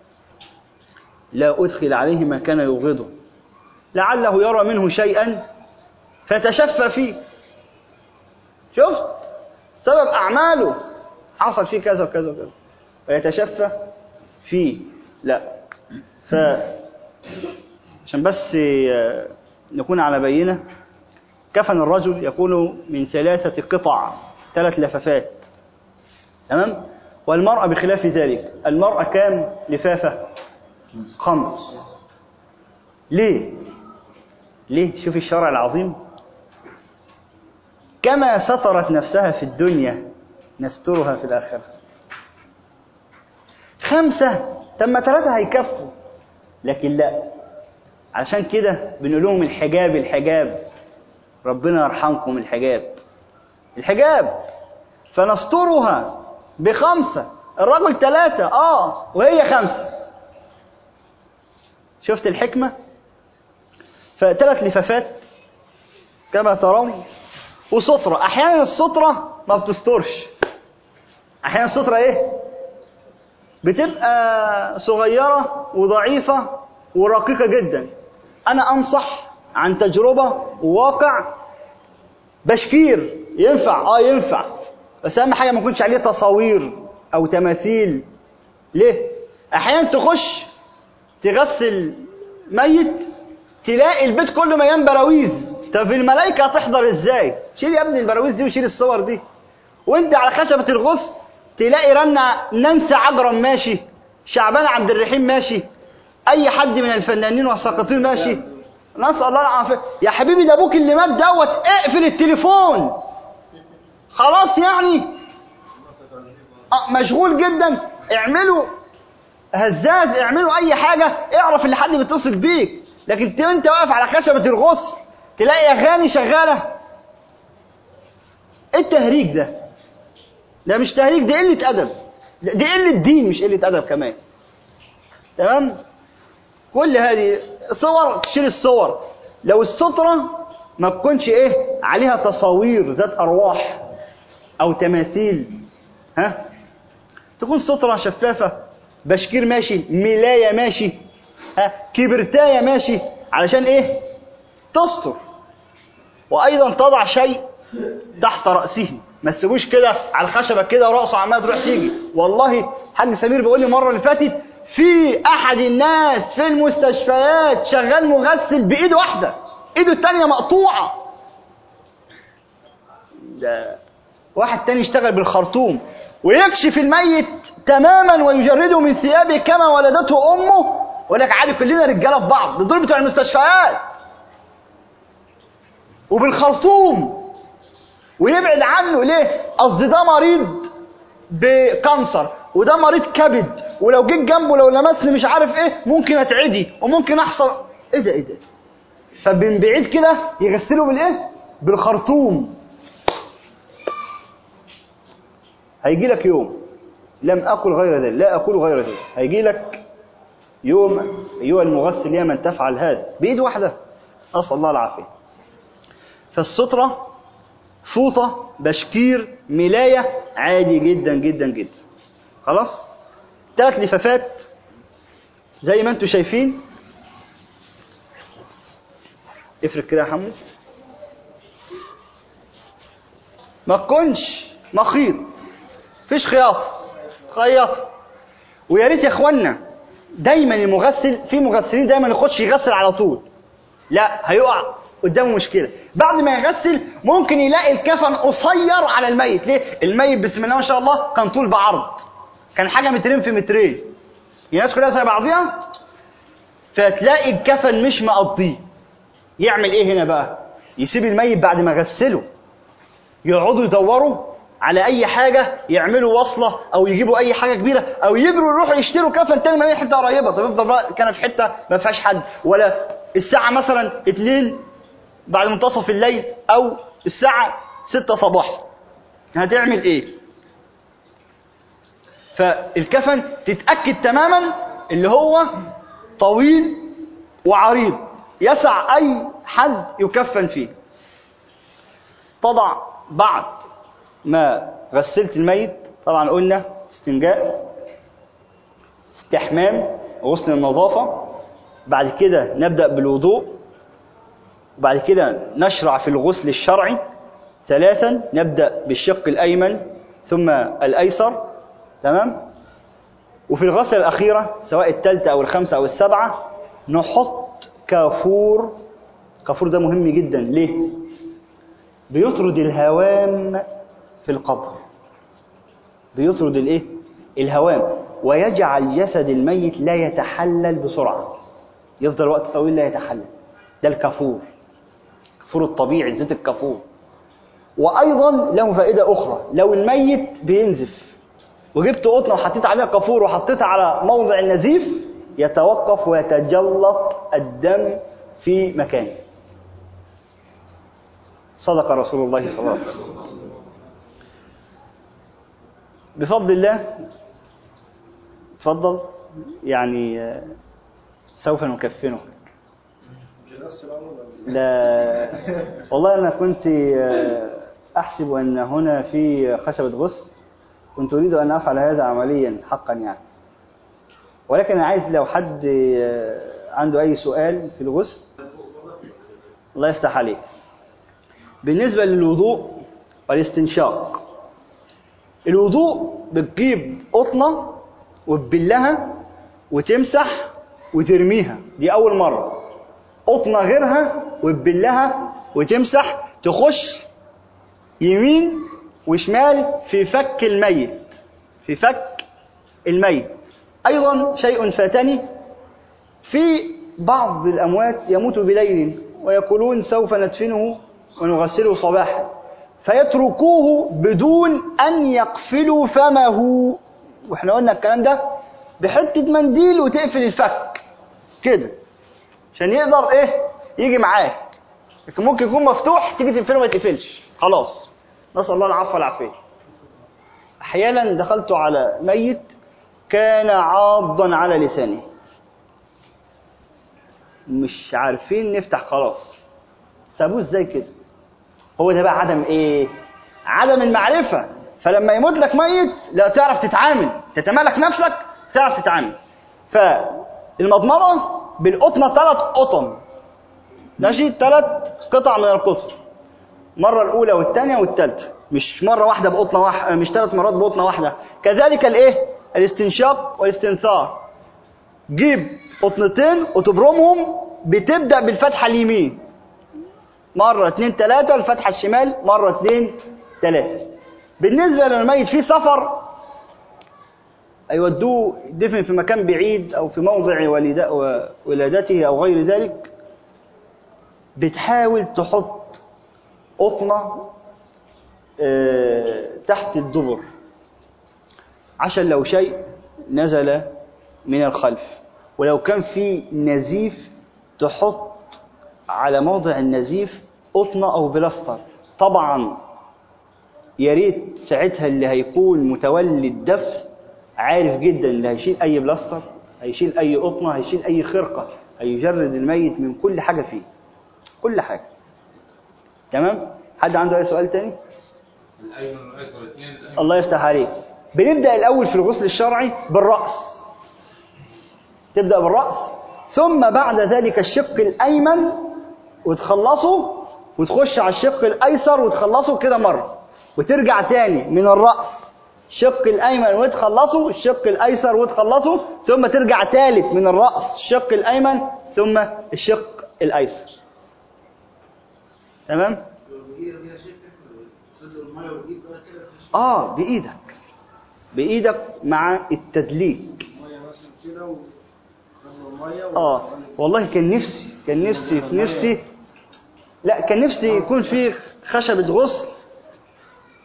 S1: لا ادخل عليه ما كان يبغضه لعله يرى منه شيئا فتشفى فيه شفت سبب اعماله حصل فيه كذا وكذا وكذا ويتشفى فيه لا ف عشان بس آه، نكون على بينه كفن الرجل يكون من ثلاثة قطع ثلاث لفافات تمام والمرأة بخلاف ذلك المرأة كام لفافة خمس ليه ليه شوف الشرع العظيم كما سترت نفسها في الدنيا نسترها في الآخرة خمسة طب ما ثلاثة هيكفوا لكن لا عشان كده بنقول لهم الحجاب الحجاب ربنا يرحمكم الحجاب الحجاب فنسترها بخمسة الرجل ثلاثة اه وهي خمسة شفت الحكمة فثلاث لفافات كما ترون وسترة احيانا السترة ما بتسترش احيانا السترة ايه بتبقى صغيرة وضعيفة ورقيقة جدا أنا أنصح عن تجربة وواقع بشكير ينفع آه ينفع بس أهم حاجة ما يكونش عليه تصاوير أو تماثيل ليه؟ أحيانا تخش تغسل ميت تلاقي البيت كله مليان براويز طب الملائكة هتحضر ازاي؟ شيل يا ابني البراويز دي وشيل الصور دي وانت على خشبة الغسل تلاقي رنة ننسى عجرم ماشي شعبان عبد الرحيم ماشي اي حد من الفنانين والساقطين ماشي نسال الله العافيه يا حبيبي ده ابوك اللي مات دوت اقفل التليفون خلاص يعني آه، مشغول جدا اعملوا هزاز اعملوا اي حاجه اعرف اللي حد بيتصل بيك لكن انت وانت واقف على خشبه الغسل تلاقي اغاني شغاله ايه التهريج ده ده مش تهريج دي قله ادب دي قله دين مش قله ادب كمان تمام كل هذه صور تشيل الصور لو السترة ما تكونش ايه عليها تصاوير ذات ارواح او تماثيل ها تكون سترة شفافة بشكير ماشي ملاية ماشي ها كبرتاية ماشي علشان ايه تستر وايضا تضع شيء تحت رأسه ما تسيبوش كده على الخشبة كده ورأسه عمال تروح تيجي والله حاج سمير بيقول لي المرة اللي فاتت في احد الناس في المستشفيات شغال مغسل بايد واحده ايده التانية مقطوعه ده واحد تاني يشتغل بالخرطوم ويكشف الميت تماما ويجرده من ثيابه كما ولدته امه ويقول لك عادي كلنا رجاله في بعض دول بتوع المستشفيات وبالخرطوم ويبعد عنه ليه اصل ده مريض بكانسر وده مريض كبد ولو جيت جنبه لو لمسني مش عارف ايه ممكن اتعدي وممكن احصل ايه ده ايه ده فمن بعيد كده يغسله بالايه بالخرطوم هيجي لك يوم لم اكل غير ذلك لا اكل غير ذلك هيجي لك يوم ايها المغسل يا من تفعل هذا بايد واحده اسال الله العافيه فالستره فوطه بشكير ملايه عادي جدا جدا جدا خلاص ثلاث لفافات زي ما انتم شايفين افرق كده يا حمو ما تكونش مخيط فيش خياطه خياطه ويا ريت يا اخوانا دايما المغسل في مغسلين دايما يخش يغسل على طول لا هيقع قدامه مشكله بعد ما يغسل ممكن يلاقي الكفن قصير على الميت ليه الميت بسم الله ما شاء الله كان طول بعرض كان حاجه مترين في مترين الناس كلها زي بعضيها فتلاقي الكفن مش مقضيه يعمل ايه هنا بقى يسيب الميت بعد ما غسله يقعدوا يدوروا على اي حاجه يعملوا وصله او يجيبوا اي حاجه كبيره او يجروا يروحوا يشتروا كفن تاني من اي حته قريبه طب يفضل بقى كان في حته ما فيهاش حد ولا الساعه مثلا 2 بعد منتصف الليل او الساعه 6 صباحا هتعمل ايه فالكفن تتاكد تماما اللي هو طويل وعريض يسع اي حد يكفن فيه تضع بعد ما غسلت الميت طبعا قلنا استنجاء استحمام غسل النظافة بعد كده نبدأ بالوضوء وبعد كده نشرع في الغسل الشرعي ثلاثا نبدأ بالشق الأيمن ثم الأيسر تمام وفي الغسلة الأخيرة سواء الثالثة أو الخامسة أو السابعة نحط كافور كافور ده مهم جدا ليه؟ بيطرد الهوام في القبر بيطرد الايه الهوام ويجعل جسد الميت لا يتحلل بسرعة يفضل وقت طويل لا يتحلل ده الكافور الكافور الطبيعي زيت الكافور وأيضا له فائدة أخرى لو الميت بينزف وجبت قطنة وحطيت عليها كافور وحطيتها على موضع النزيف يتوقف ويتجلط الدم في مكانه صدق رسول الله صلى الله عليه وسلم بفضل الله تفضل يعني آه، سوف نكفنه لا والله أنا كنت آه، أحسب أن هنا في خشبة غسل كنت أريد أن أفعل هذا عمليا حقا يعني ولكن أنا عايز لو حد آه، عنده أي سؤال في الغسل الله يفتح عليك بالنسبة للوضوء والاستنشاق الوضوء بتجيب قطنة وتبلها وتمسح وترميها دي أول مرة قطنة غيرها وتبلها وتمسح تخش يمين وشمال في فك الميت في فك الميت أيضا شيء فاتني في بعض الأموات يموت بليل ويقولون سوف ندفنه ونغسله صباحا فيتركوه بدون أن يقفلوا فمه واحنا قلنا الكلام ده بحتة منديل وتقفل الفك كده عشان يقدر ايه يجي معاك لكن ممكن يكون مفتوح تيجي تقفله ما يتقفلش خلاص نسأل الله العفو والعافية أحيانا دخلت على ميت كان عاضا على لسانه مش عارفين نفتح خلاص سابوه ازاي كده هو ده بقى عدم ايه عدم المعرفة فلما يموت لك ميت لا تعرف تتعامل تتمالك نفسك تعرف تتعامل فالمضمضة بالقطنة ثلاث قطن ماشي ثلاث قطع من القطن مرة الأولى والثانية والثالثة مش مرة واحدة بقطنة واحدة مش ثلاث مرات بقطنة واحدة كذلك الايه الاستنشاق والاستنثار جيب قطنتين وتبرمهم بتبدأ بالفتحة اليمين مرة اتنين تلاتة الفتحة الشمال مرة اتنين تلاتة بالنسبة للميت في سفر يودوه دفن في مكان بعيد أو في موضع ولد- ولادته أو غير ذلك بتحاول تحط قطنة آه، تحت الدبر عشان لو شيء نزل من الخلف ولو كان في نزيف تحط على موضع النزيف قطنة أو بلاستر طبعا يا ريت ساعتها اللي هيكون متولي الدفن عارف جدا اللي هيشيل أي بلاستر هيشيل أي قطنة هيشيل أي خرقة هيجرد الميت من كل حاجة فيه كل حاجة تمام حد عنده أي سؤال تاني
S3: الايمن والايسر الاثنين الايمن
S1: الله يفتح عليك بنبدأ الأول في الغسل الشرعي بالرأس تبدأ بالرأس ثم بعد ذلك الشق الأيمن وتخلصه وتخش على الشق الأيسر وتخلصه كده مرة وترجع تاني من الرأس الشق الأيمن وتخلصه الشق الأيسر وتخلصه ثم ترجع تالت من الرأس الشق الأيمن ثم الشق الأيسر تمام؟ اه بايدك بايدك مع التدليك اه والله كان نفسي كان نفسي في نفسي لا كان نفسي يكون في خشبة غسل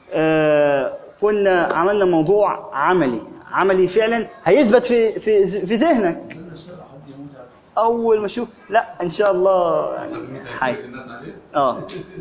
S1: آه كنا عملنا موضوع عملي عملي فعلا هيثبت في في في ذهنك اول ما اشوف لا ان شاء الله يعني حي
S3: الناس عليه
S1: اه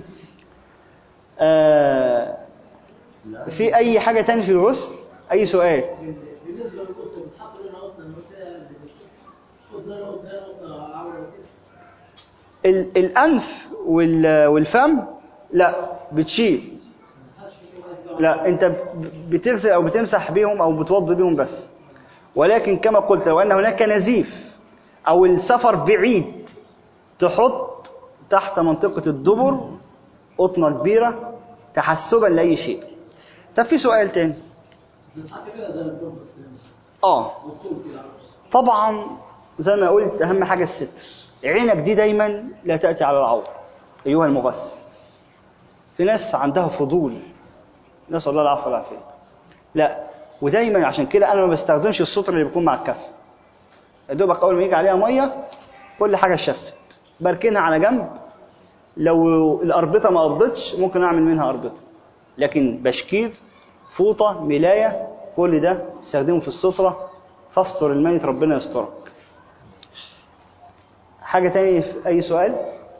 S1: آه، في اي حاجه تاني في الغسل اي سؤال
S4: بالنسبه للقطه بتحط لنا قطه لما قطه لنا قطه عامله كده
S1: ال- الانف وال- والفم لا بتشيل لا انت ب- بتغسل او بتمسح بيهم او بتوضي بيهم بس ولكن كما قلت لو ان هناك نزيف او السفر بعيد تحط تحت منطقة الدبر قطنة كبيرة تحسبا لأي شيء طب في سؤال تاني
S4: بتتحط كده زي الكومبس كده مثلا
S1: اه
S4: وطول كده على الوش.
S1: طبعا زي ما قلت اهم حاجه الستر عينك دي دايما لا تاتي على العوره ايها المغسل في ناس عندها فضول نسال الله العفو والعافيه لا ودايما عشان كده انا ما بستخدمش الستر اللي بيكون مع الكف يا دوبك اول ما يجي عليها ميه كل حاجه شفت بركنها على جنب لو الاربطه ما قبضتش ممكن اعمل منها اربطه لكن بشكير فوطه ملايه كل ده استخدمه في السفره فاستر الميت ربنا يسترك حاجه تاني في اي سؤال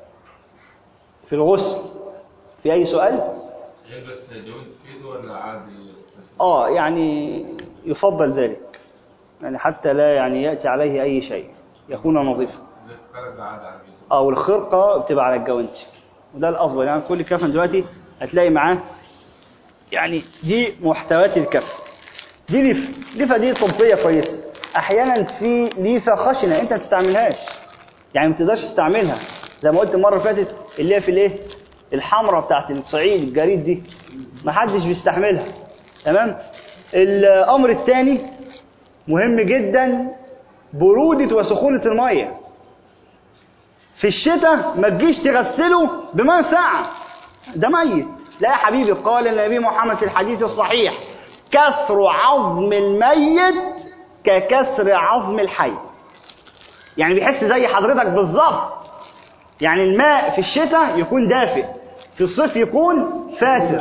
S1: في الغسل في اي سؤال
S3: يلبس جوانت في ايده ولا عادي
S1: اه يعني يفضل ذلك يعني حتى لا يعني ياتي عليه اي شيء يكون نظيفا
S3: اللي خرج عادي على ايده
S1: او الخرقه بتبقى على الجوانتي وده الافضل يعني كل كفن دلوقتي هتلاقي معاه يعني دي محتويات الكف دي ليفه ليفه دي طبيه كويسه احيانا في ليفه خشنه انت ما تستعملهاش يعني ما تقدرش تستعملها زي ما قلت المره اللي فاتت اللي هي في الايه الحمراء بتاعت الصعيد الجريد دي ما حدش بيستحملها تمام الامر الثاني مهم جدا بروده وسخونه الميه في الشتاء ما تجيش تغسله بماء ساقع ده ميت لا يا حبيبي قال النبي محمد في الحديث الصحيح كسر عظم الميت ككسر عظم الحي يعني بيحس زي حضرتك بالظبط يعني الماء في الشتاء يكون دافئ في الصيف يكون فاتر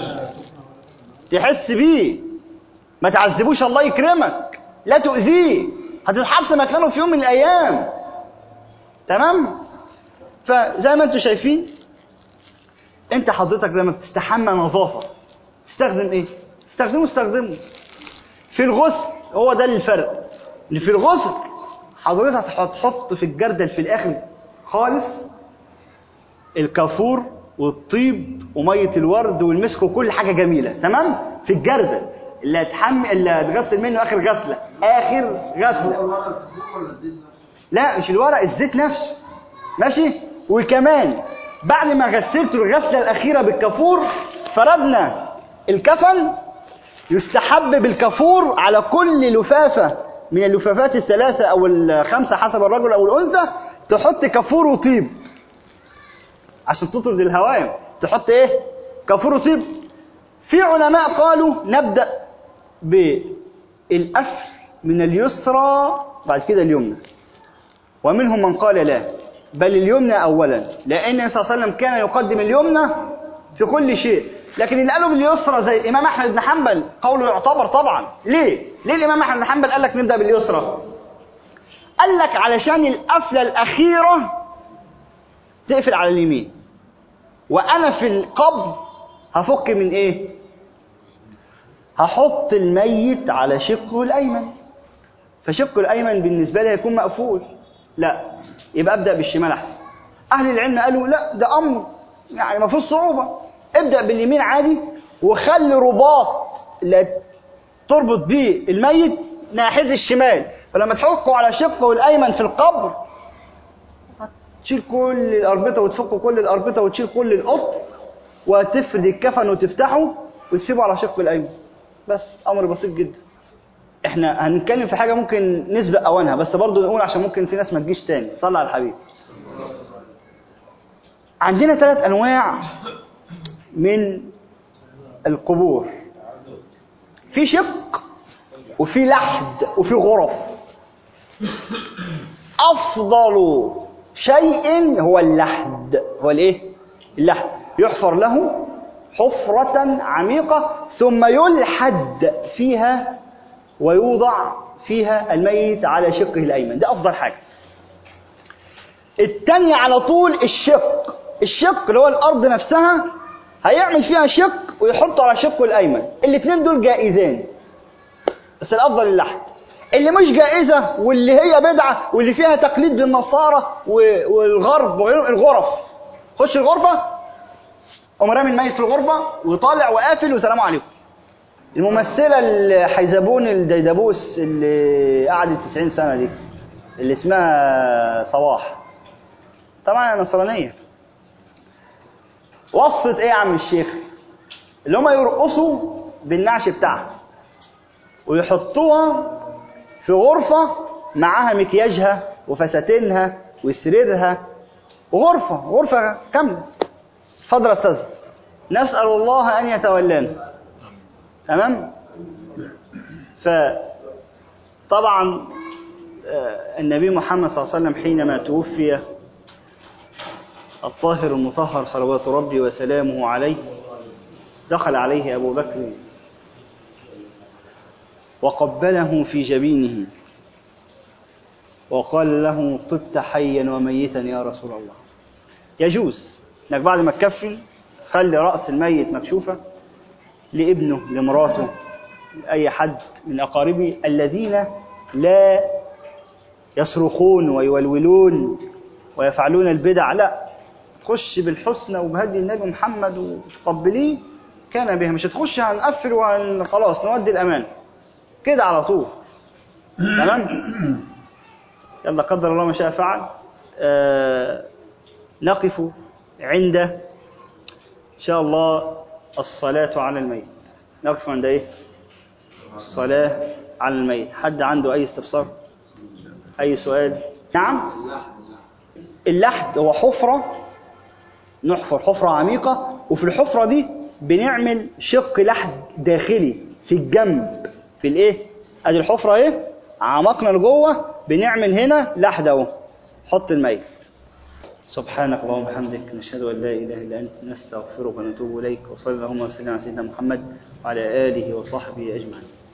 S1: تحس بيه ما تعذبوش الله يكرمك لا تؤذيه هتتحط مكانه في يوم من الايام تمام فزي ما انتم شايفين انت حضرتك لما بتستحمى نظافه تستخدم ايه تستخدمه استخدمه في الغسل هو ده الفرق اللي في الغسل حضرتك هتحط في الجردل في الاخر خالص الكافور والطيب وميه الورد والمسك وكل حاجه جميله تمام في الجردل اللي هتحمي اللي هتغسل منه اخر غسله اخر غسله
S2: الورق الكبير ولا الزيت نفسه؟
S1: لا مش الورق الزيت نفسه ماشي وكمان بعد ما غسلت الغسله الاخيره بالكافور فردنا الكفن يستحب بالكافور على كل لفافه من اللفافات الثلاثه او الخمسه حسب الرجل او الانثى تحط كافور وطيب عشان تطرد الهوام تحط ايه كافور وطيب في علماء قالوا نبدا بالاسر من اليسرى بعد كده اليمنى ومنهم من قال لا بل اليمنى اولا لان النبي صلى الله عليه وسلم كان يقدم اليمنى في كل شيء لكن اللي قالوا باليسرى زي الامام احمد بن حنبل قوله يعتبر طبعا ليه ليه الامام احمد بن حنبل قال لك نبدا باليسرى قال لك علشان القفله الاخيره تقفل على اليمين وانا في القبر هفك من ايه هحط الميت على شقه الايمن فشقه الايمن بالنسبه لي هيكون مقفول لا يبقى ابدا بالشمال احسن اهل العلم قالوا لا ده امر يعني ما فيهوش صعوبه ابدا باليمين عادي وخلي رباط اللي تربط بيه الميت ناحيه الشمال فلما تحكه على شقه الايمن في القبر تشيل كل الاربطه وتفك كل الاربطه وتشيل كل القط وتفرد الكفن وتفتحه وتسيبه على شقه الايمن بس امر بسيط جدا احنا هنتكلم في حاجه ممكن نسبق اوانها بس برضه نقول عشان ممكن في ناس ما تجيش تاني صلى على الحبيب عندنا ثلاث انواع من القبور في شق وفي لحد وفي غرف افضل شيء هو اللحد هو الايه اللحد يحفر له حفرة عميقة ثم يلحد فيها ويوضع فيها الميت على شقه الأيمن ده أفضل حاجة التاني على طول الشق الشق اللي هو الأرض نفسها هيعمل فيها شق ويحطه على شقه الأيمن الاثنين دول جائزين بس الأفضل اللحد اللي مش جائزة واللي هي بدعة واللي فيها تقليد بالنصارى و- والغرب وغيرهم الغرف خش الغرفة قوم رامي الميت في الغرفة وطالع وقافل وسلام عليكم الممثلة الحيزبون الديدبوس اللي قعدت 90 سنة دي اللي اسمها صباح طبعا نصرانية وصت ايه يا عم الشيخ اللي هم يرقصوا بالنعش بتاعها ويحطوها في غرفة معاها مكياجها وفساتينها وسريرها غرفة غرفة كاملة اتفضل يا استاذ نسأل الله أن يتولانا تمام فطبعا آه، النبي محمد صلى الله عليه وسلم حينما توفي الطاهر المطهر صلوات ربي وسلامه عليه دخل عليه أبو بكر وقبله في جبينه وقال له طبت حيا وميتا يا رسول الله يجوز انك بعد ما تكفن خلي رأس الميت مكشوفة لابنه لمراته أي حد من أقاربه الذين لا يصرخون ويولولون ويفعلون البدع لا تخش بالحسنى وبهدي النبي محمد وتقبليه كان بها مش هتخش هنقفل وخلاص نودي الأمان كده على طول تمام يلا قدر الله ما شاء فعل آه نقف عند إن شاء الله الصلاة على الميت نقف عند إيه الصلاة على الميت حد عنده أي استفسار أي سؤال نعم اللحد هو حفرة نحفر حفرة عميقة وفي الحفرة دي بنعمل شق لحد داخلي في الجنب في الايه ادي الحفرة ايه عمقنا لجوه بنعمل هنا لحد اهو حط الميت سبحانك اللهم وبحمدك نشهد ان لا اله الا انت نستغفرك ونتوب اليك وصلى اللهم وسلم على سيدنا محمد وعلى اله وصحبه اجمعين